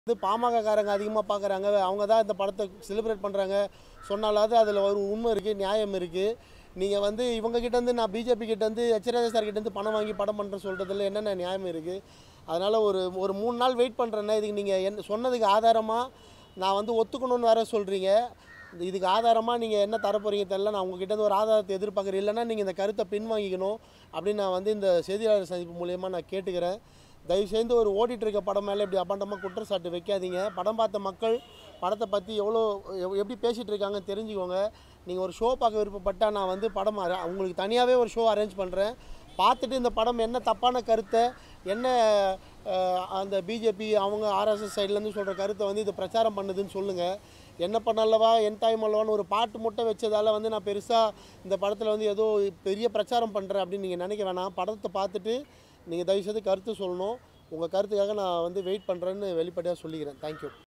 வந்து பாமகக்காரங்க அதிகமாக பார்க்குறாங்க அவங்க தான் இந்த படத்தை செலிப்ரேட் பண்ணுறாங்க சொன்னாலாவது அதில் ஒரு உண்மை இருக்குது நியாயம் இருக்குது நீங்கள் வந்து இவங்க கிட்டேருந்து நான் பிஜேபி கிட்டேருந்து எச்ராஜா சார் கிட்டேருந்து பணம் வாங்கி படம் பண்ணுறேன் சொல்கிறதுல என்னென்ன நியாயம் இருக்குது அதனால் ஒரு ஒரு மூணு நாள் வெயிட் பண்ணுறேன்னா இதுக்கு நீங்கள் என் சொன்னதுக்கு ஆதாரமாக நான் வந்து ஒத்துக்கணும்னு வேற சொல்கிறீங்க இதுக்கு ஆதாரமாக நீங்கள் என்ன தர போகிறீங்க தெரியல நான் உங்ககிட்ட இருந்து ஒரு ஆதாரத்தை எதிர்பார்க்குறேன் இல்லைன்னா நீங்கள் இந்த கருத்தை பின்வாங்கிக்கணும் அப்படின்னு நான் வந்து இந்த செய்தியாளர் சந்திப்பு மூலயமா நான் கேட்டுக்கிறேன் தயவு செய்து ஒரு ஓடிட்டு இருக்க படம் மேலே இப்படி அபாண்டமாக குற்றச்சாட்டு வைக்காதீங்க படம் பார்த்த மக்கள் படத்தை பற்றி எவ்வளோ எவ்- எப்படி பேசிகிட்டு இருக்காங்கன்னு தெரிஞ்சுக்கோங்க நீங்கள் ஒரு ஷோ பார்க்க விருப்பப்பட்டால் நான் வந்து படம் அர- உங்களுக்கு தனியாகவே ஒரு ஷோ அரேஞ்ச் பண்ணுறேன் பார்த்துட்டு இந்த படம் என்ன தப்பான கருத்தை என்ன அஹ், அந்த பிஜேபி அவங்க ஆர்எஸ்எஸ் சைட்லேருந்து சொல்கிற கருத்தை வந்து இது பிரச்சாரம் பண்ணுதுன்னு சொல்லுங்கள் என்ன பண்ணல்லவா என் தாய் மல்லவான்னு ஒரு பாட்டு மட்டும் வச்சதால் வந்து நான் பெருசாக இந்த படத்தில் வந்து ஏதோ பெரிய பிரச்சாரம் பண்ணுறேன் அப்படின்னு நீங்கள் நினைக்க வேணாம் படத்தை பார்த்துட்டு நீங்கள் தயவுசெய்து கருத்து சொல்லணும் உங்கள் கருத்துக்காக நான் வந்து வெயிட் பண்ணுறேன்னு வெளிப்படையாக சொல்லிக்கிறேன் தேங்க்யூ